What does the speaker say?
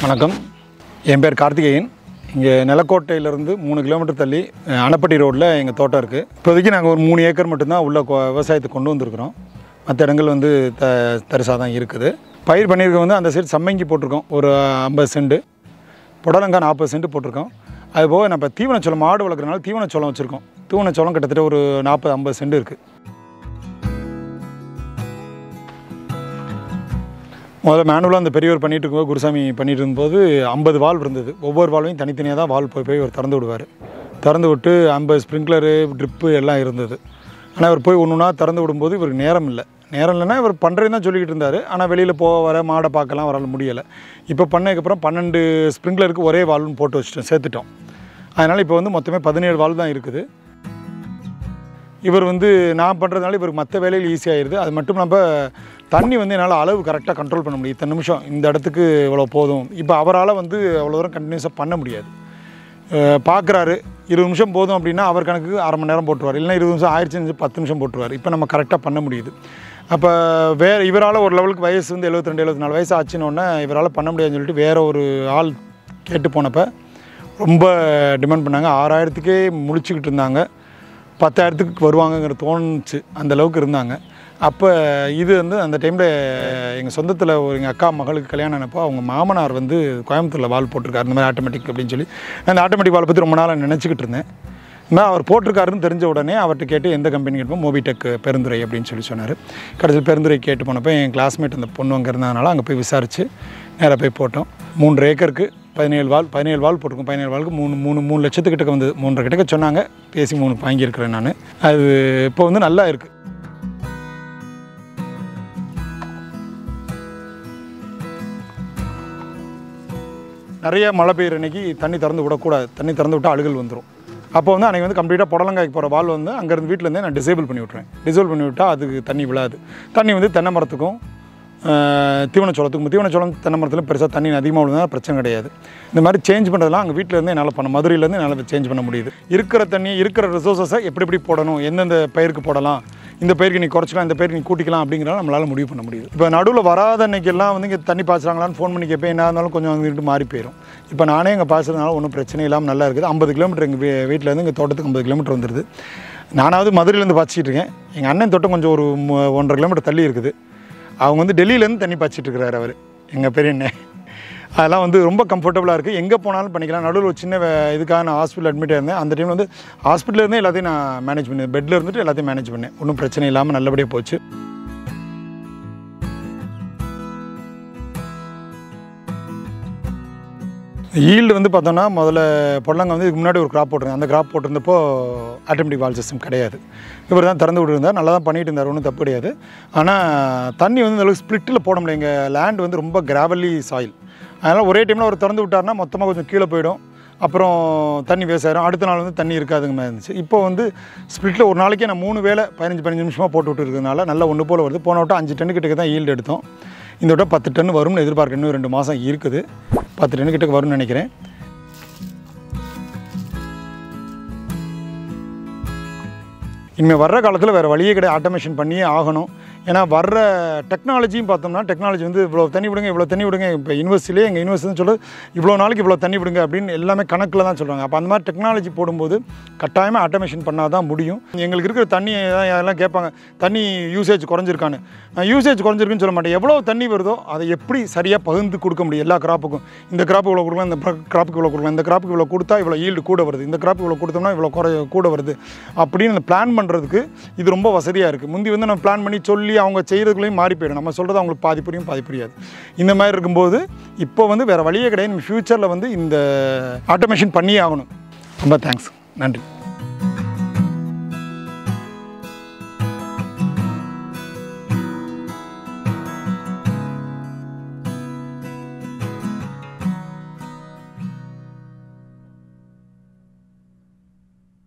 வணக்கம் என் பேர் கார்த்திகேயன் இங்கே நிலக்கோட்டையிலேருந்து மூணு கிலோமீட்டர் தள்ளி அஹ், அணப்பட்டி ரோட்டில் எங்கள் தோட்டம் இருக்குது இப்போதைக்கு நாங்கள் ஒரு மூணு ஏக்கர் மட்டும்தான் உள்ள கொ- விவசாயத்துக்கு கொண்டு வந்திருக்கிறோம் மற்ற இடங்கள் வந்து த தரிசாக தான் இருக்குது பயிர் பண்ணியிருக்க வந்து அந்த சைடு சம்மங்கி போட்டிருக்கோம் ஒரு ஐம்பது சென்ட் புடலங்காய் நாற்பது சென்ட் போட்டிருக்கோம் அதுபோக நம்ம தீவனச்சோளம் மாடு வளர்க்குறனால தீவனச்சோளம் வச்சுருக்கோம் தீவனச்சோளம் கிட்டத்தட்ட ஒரு நாற்பது ஐம்பது சென்ட் இருக்குது முதல்ல மேனுவலாக அந்த பெரியவர் பண்ணிட்டு இருக்கும்போது குருசாமி பண்ணிட்டு இருந்தபோது ஐம்பது வால்வ் இருந்தது ஒவ்வொரு வால்வையும் தனித்தனியாக தான் வால்வ் போய் போய் அவர் திறந்து விடுவார் திறந்து விட்டு ஐம்பது ஸ்ப்ரிங்க்லரு ட்ரிப்பு எல்லாம் இருந்தது ஆனால் அவர் போய் ஒன்று ஒன்றா திறந்து விடும்போது இவருக்கு நேரம் இல்லை நேரம் இல்லைன்னா இவர் பண்ணுறேன்னு தான் சொல்லிக்கிட்டு இருந்தார் ஆனால் வெளியில் போக வர மாடை பார்க்கலாம் அவரால் முடியலை இப்போ பண்ணதுக்கப்புறம் பன்னெண்டு ஸ்ப்ரிங்க்லருக்கு ஒரே வால்வ்னு போட்டு வச்சுட்டோம் சேர்த்துட்டோம் அதனால் இப்போ வந்து மொத்தமே பதினேழு வால்வ் தான் இருக்குது இவர் வந்து நான் பண்ணுறதுனால இவருக்கு மற்ற வேலையில் ஈஸியாகிடுது அது மட்டும் இல்லாமல் தண்ணி வந்து என்னால் அளவு கரெக்டாக கண்ட்ரோல் பண்ண முடியும் இத்தனை நிமிஷம் இந்த இடத்துக்கு இவ்வளோ போதும் இப்போ அவரால் வந்து அவ்வளோ தூரம் கண்டினியூஸாக பண்ண முடியாது பார்க்குறாரு இருபது நிமிஷம் போதும் அப்படின்னா அவர் கணக்குக்கு அரை மணி நேரம் போட்டுருவார் இல்லைன்னா இருபது நிமிஷம் ஆயிடுச்சு பத்து நிமிஷம் போட்டுருவார் இப்போ நம்ம கரெக்டாக பண்ண முடியுது அப்போ வேறு இவரால் ஒரு லெவலுக்கு வயசு வந்து எழுபத்தி ரெண்டு எழுபத்தி நாலு வயசு ஆச்சுன்னொன்னே இவரால் பண்ண முடியாதுன்னு சொல்லிட்டு வேறு ஒரு ஆள் கேட்டு போனப்போ ரொம்ப டிமாண்ட் பண்ணாங்க ஆறாயிரத்துக்கே முடிச்சுக்கிட்டு இருந்தாங்க பத்தாயிரத்துக்கு வருவாங்கங்கிற தோணுச்சு அந்த அளவுக்கு இருந்தாங்க அப்போ இது வந்து அந்த டைமில் எங்கள் சொந்தத்தில் ஒரு எங்கள் அக்கா மகளுக்கு கல்யாணம் ஆனப்போ அவங்க மாமனார் வந்து கோயம்புத்தூரில் வால் போட்டிருக்காரு இந்த மாதிரி ஆட்டோமேட்டிக் அப்படின்னு சொல்லி நான் அந்த ஆட்டோமேட்டிக் வால் பற்றி ரொம்ப நாளாக நினச்சிக்கிட்டு இருந்தேன் நான் அவர் போட்டிருக்காருன்னு தெரிஞ்ச உடனே அவர்கிட்ட கேட்டு எந்த கம்பெனி கேட்போம் மோபிடெக் பெருந்துறை அப்படின்னு சொல்லி சொன்னார் கடைசியில் பெருந்துறை கேட்டு போனப்போ என் கிளாஸ்மேட் அந்த பொண்ணு அங்கே இருந்ததுனால அங்கே போய் விசாரித்து நேராக போய் போட்டோம் மூன்று ஏக்கருக்கு பதினேழு வால் பதினேழு வால் போட்டிருக்கோம் பதினேழு வாளுக்கு மூணு மூணு மூணு லட்சத்துக்கிட்ட வந்து மூன்றரை கிட்டக்க சொன்னாங்க பேசி மூணு வாங்கியிருக்கிறேன் நான் அது இப்போ வந்து நல்லா இருக்குது நிறைய மழை பெய்யுற அன்னைக்கு தண்ணி திறந்து விடக்கூடாது தண்ணி திறந்து விட்டால் அழுகல் வந்துடும் அப்போ வந்து அன்றைக்கி வந்து கம்ப்ளீட்டாக புடலங்காய்க்கு போகிற வால் வந்து அங்கேருந்து வீட்டிலேருந்தே நான் டிசேபிள் பண்ணி விட்ருவேன் டிசேபிள் பண்ணி விட்டால் அதுக்கு தண்ணி விழாது தண்ணி வந்து தென்னை மரத்துக்கும் ஆஹ், தீவனச்சோளத்துக்கும் தீவனச்சோளம் தென்னை மரத்தில் பெருசாக தண்ணி அதிகமாக விழுந்தா பிரச்சனை கிடையாது இந்த மாதிரி சேஞ்ச் பண்ணுறதுலாம் அங்கே வீட்டிலேருந்து என்னால் பண்ண மதுரையிலேருந்து என்னால் சேஞ்ச் பண்ண முடியுது இருக்கிற தண்ணி இருக்கிற ரிசோர்ஸஸை எப்படி எப்படி போடணும் எந்தெந்த பயிருக்கு போடலாம் இந்த பயிருக்கு நீ குறைச்சிக்கலாம் இந்த பயிருக்கு நீ கூட்டிக்கலாம் அப்படிங்கிறத நம்மளால் முடிவு பண்ண முடியுது இப்போ நடுவில் வராத அன்னைக்கெல்லாம் வந்து இங்கே தண்ணி பாய்ச்சுறாங்களான்னு ஃபோன் பண்ணி கேட்பேன் என்ன இருந்தாலும் கொஞ்சம் வந்துட்டு மாறி போயிடும் இப்போ நானே இங்கே பாய்ச்சறதுனால ஒன்றும் பிரச்சனை இல்லாமல் நல்லா இருக்குது ஐம்பது கிலோமீட்டர் எங்கள் வீ வீட்டிலேருந்து இங்கே தோட்டத்துக்கு ஐம்பது கிலோமீட்டர் வந்துடுது நானாவது மதுரையிலேருந்து பாய்ச்சிட்டு இருக்கேன் எங்கள் அண்ணன் தோட்டம் கொஞ்சம் ஒரு மு- ஒன்றரை கிலோமீட்டர் தள்ளி இருக்குது அவங்க வந்து டெல்லியிலேருந்து தண்ணி பாய்ச்சிட்டு இருக்கிறாரு அவர் எங்கள் பெரிய அண்ணன் அதெல்லாம் வந்து ரொம்ப கம்ஃபர்டபுளாக இருக்குது எங்கே போனாலும் பண்ணிக்கலாம் நடுவில் ஒரு சின்ன வே- இதுக்காக நான் ஹாஸ்பிட்டல் அட்மிட் இருந்தேன் அந்த டைமில் வந்து ஹாஸ்பிட்டல் இருந்தே எல்லாத்தையும் நான் மேனேஜ் பண்ணேன் பெட்டில் இருந்துட்டு எல்லாத்தையும் மேனேஜ் பண்ணேன் ஒன்றும் பிரச்சனை இல்லாமல் நல்லபடியாக போச்சு ஈல்டு வந்து பார்த்தோம்னா முதல்ல பொடலங்க வந்து இதுக்கு முன்னாடி ஒரு கிராப் போட்டிருந்தேன் அந்த கிராப் போட்டிருந்தப்போ ஆட்டோமேட்டிக் வால் சிஸ்டம் கிடையாது இவர் தான் திறந்து விட்டுருந்தார் நல்லா தான் பண்ணிட்டு இருந்தார் ஒன்றும் தப்பு கிடையாது ஆனால் தண்ணி வந்து இந்த அளவுக்கு ஸ்ப்ளிட்டில் போட முடியல எங்கள் லேண்ட் வந்து ரொம்ப கிராவலி சாயில் அதனால் ஒரே டைமில் அவர் திறந்து விட்டார்னா மொத்தமாக கொஞ்சம் கீழே போயிடும் அப்புறம் தண்ணி வேஸ்ட் ஆயிரும் அடுத்த நாள் வந்து தண்ணி இருக்காதுங்க மாதிரி இருந்துச்சு இப்போ வந்து ஸ்ப்ளிட்டில் ஒரு நாளைக்கே நான் மூணு வேளை பதினஞ்சு பதினஞ்சு நிமிஷமாக போட்டு விட்டுருக்கனால நல்லா ஒன்று போல் வருது போன வட்டம் அஞ்சு டன்னு கிட்டக்க தான் ஈல்டு எடுத்தோம் இந்த வட்டம் பத்து டன் வரும்னு எதிர்பார்க்க இன்னும் ரெண்டு மாதம் இருக்குது பத்து டன் கிட்டக்க வரும்னு நினைக்கிறேன் இனிமேல் வர்ற காலத்தில் வேறு வழியே கிடையாது ஆட்டோமேஷன் பண்ணியே ஆகணும் ஏன்னா வர்ற டெக்னாலஜியும் பார்த்தோம்னா டெக்னாலஜி வந்து இவ்வளோ தண்ணி விடுங்க இவ்வளோ தண்ணி விடுங்க இப்போ யூனிவர்சிட்டிலே எங்கள் யூனிவர்சிட்டி சொல்லுது இவ்வளோ நாளைக்கு இவ்வளோ தண்ணி விடுங்க அப்படின்னு எல்லாமே கணக்கில் தான் சொல்கிறாங்க அப்போ அந்த மாதிரி டெக்னாலஜி போடும்போது கட்டாயமாக ஆட்டோமேஷன் பண்ணால் தான் முடியும் எங்களுக்கு இருக்கிற தண்ணி எல்லாம் கேட்பாங்க தண்ணி யூசேஜ் குறைஞ்சிருக்கான்னு நான் யூசேஜ் குறைஞ்சிருக்குன்னு சொல்ல மாட்டேன் எவ்வளோ தண்ணி வருதோ அதை எப்படி சரியாக பகிர்ந்து கொடுக்க முடியும் எல்லா கிராப்புக்கும் இந்த கிராப்புக்கு இவ்வளோ கொடுக்கலாம் இந்த கிராப்புக்கு இவ்வளோ கொடுக்கலாம் இந்த கிராப்புக்கு இவ்வளோ கொடுத்தா இவ்வளோ ஈல்டு கூட வருது இந்த கிராப்புக்கு இவ்வளோ கொடுத்தோம்னா இவ்வளோ குறை கூட வருது அப்படின்னு பிளான் பண்ணுறதுக்கு இது ரொம்ப வசதியாக இருக்குது முந்தி வந்து நம்ம பிளான் பண்ணி சொல்லி அவங்க செய்கிறதுக்குள்ளேயும் மாறி போயிடும் நம்ம சொல்கிறது அவங்களுக்கு பாதி புரியும் பாதி புரியாது இந்த மாதிரி இருக்கும்போது இப்போ வந்து வேறு வழியே கிடையாது ஃப்யூச்சரில் வந்து இந்த ஆட்டோமேஷன் பண்ணியே ஆகணும் ரொம்ப தேங்க்ஸ் நன்றி